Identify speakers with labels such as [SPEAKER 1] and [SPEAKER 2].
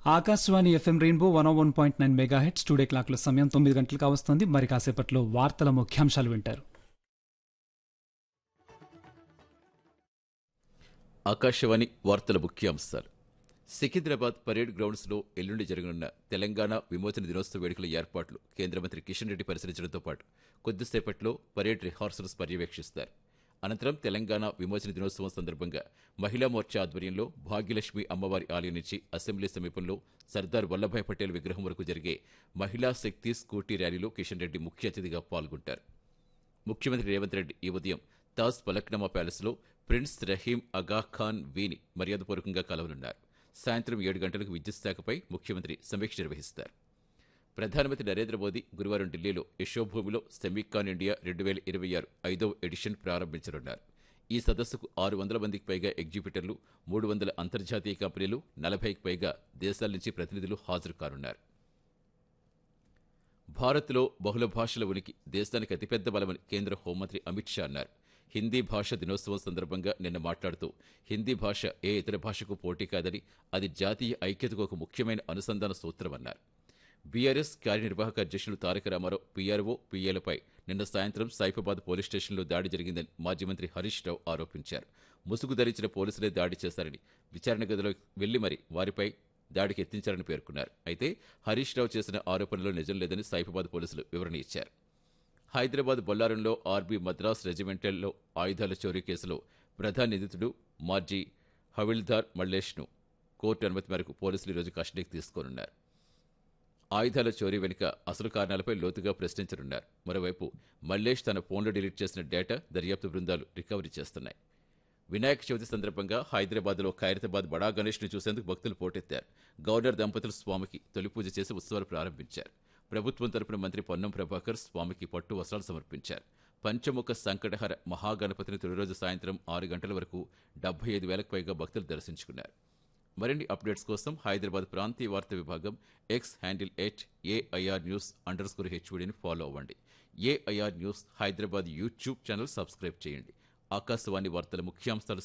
[SPEAKER 1] Akashvani FM rainbow one one point nine mega head studio క్లాక్లో సమయం తొమ్మిది గంటలు కావస్తుంది మరి కాసేపట్లో వార్తల ముఖ్యాంశాలు వింటారు
[SPEAKER 2] ఆకాశవాణి వార్తల ముఖ్యాంశాలు సికింద్రాబాద్ పరేడ్ గ్రౌండ్స్లో ఎల్లుండి జరగనున్న తెలంగాణ విమోచన దినోత్సవ వేడుకల ఏర్పాట్లు కేంద్ర మంత్రి కిషన్ రెడ్డి పరిశీలించడంతో పాటు కొద్దిసేపట్లో పరేడ్ రిహార్సల్స్ పర్యవేక్షిస్తారు అనంతరం తెలంగాణ విమోచన దినోత్సవం సందర్భంగా మహిళా మోర్చా ఆధ్వర్యంలో భాగ్యలక్ష్మి అమ్మవారి ఆలయం నుంచి అసెంబ్లీ సమీపంలో సర్దార్ వల్లభాయ్ పటేల్ విగ్రహం వరకు జరిగే మహిళా శక్తి స్కూటీ ర్యాలీలో కిషన్ రెడ్డి ముఖ్య అతిథిగా పాల్గొంటారు ముఖ్యమంత్రి రేవంత్ రెడ్డి ఈ ఉదయం తాజ్ పలక్నమా ప్యాలెస్లో ప్రిన్స్ రహీం అగా ఖాన్ వీని మర్యాదపూర్వకంగా కలవనున్నారు సాయంత్రం ఏడు గంటలకు విద్యుత్ శాఖపై ముఖ్యమంత్రి సమీక్ష నిర్వహిస్తారు ప్రధానమంత్రి నరేంద్ర మోదీ గురువారం ఢిల్లీలో యశోభూమిలో సెమీకాన్ ఇండియా రెండు వేల ఇరవై ఆరు ఐదవ ఎడిషన్ ప్రారంభించనున్నారు ఈ సదస్సుకు ఆరు వందల మందికి పైగా ఎగ్జిబిటర్లు మూడు వందల అంతర్జాతీయ కంపెనీలు నలభైకి పైగా దేశాల నుంచి ప్రతినిధులు హాజరు కానున్నారు భారత్లో బహుళ భాషల ఉనికి దేశానికి అతిపెద్ద బలమని కేంద్ర హోంమంత్రి అమిత్ షా అన్నారు హిందీ భాష దినోత్సవం సందర్భంగా నిన్న మాట్లాడుతూ హిందీ భాష ఏ ఇతర భాషకు పోటీ కాదని అది జాతీయ ఐక్యతకు ఒక ముఖ్యమైన అనుసంధాన సూత్రమన్నారు బీఆర్ఎస్ కార్యనిర్వాహక అధ్యక్షులు తారక రామారావు పీఆర్ఓ పీఏలపై నిన్న సాయంత్రం సైఫాబాద్ పోలీస్ స్టేషన్లో దాడి జరిగిందని మాజీ మంత్రి హరీష్ రావు ఆరోపించారు ముసుగు ధరించిన పోలీసులే దాడి చేశారని విచారణ గదిలో వెళ్లి మరి వారిపై దాడికి ఎత్తించారని పేర్కొన్నారు అయితే హరీష్ రావు చేసిన ఆరోపణలో నిజం లేదని సైఫాబాద్ పోలీసులు వివరణ ఇచ్చారు హైదరాబాద్ బొల్లారంలో ఆర్బీ మద్రాస్ రెజిమెంటల్లో ఆయుధాల చోరీ కేసులో ప్రధాన నిందితుడు మాజీ హవిల్దార్ మల్లేష్ను కోర్టు అనుమతి మేరకు పోలీసులు ఈరోజు కస్టడీకి తీసుకోనున్నారు ఆయుధాల చోరీ వెనుక అసలు కారణాలపై లోతుగా ప్రశ్నించనున్నారు మరోవైపు మల్లేష్ తన ఫోన్లో డిలీట్ చేసిన డేటా దర్యాప్తు బృందాలు రికవరీ చేస్తున్నాయి వినాయక చవితి సందర్భంగా హైదరాబాద్లో ఖైరతాబాద్ బడా గణేష్ను చూసేందుకు భక్తులు పోటెత్తారు గవర్నర్ దంపతులు స్వామికి తొలి పూజ చేసి ఉత్సవాలు ప్రారంభించారు ప్రభుత్వం తరపున మంత్రి పొన్నం ప్రభాకర్ స్వామికి పట్టు వస్త్రాలు సమర్పించారు పంచముఖ సంకటహర మహాగణపతిని తొలి రోజు సాయంత్రం ఆరు గంటల వరకు డెబ్బై ఐదు వేలకు పైగా భక్తులు దర్శించుకున్నారు మరిన్ని అప్డేట్స్ కోసం హైదరాబాద్ ప్రాంతీయ వార్తా విభాగం X handle at AIR news underscore స్కోర్ హెచ్ఓడిని ఫాలో అవ్వండి AIR news Hyderabad YouTube channel subscribe చేయండి ఆకాశవాణి వార్తల ముఖ్యాంశాలు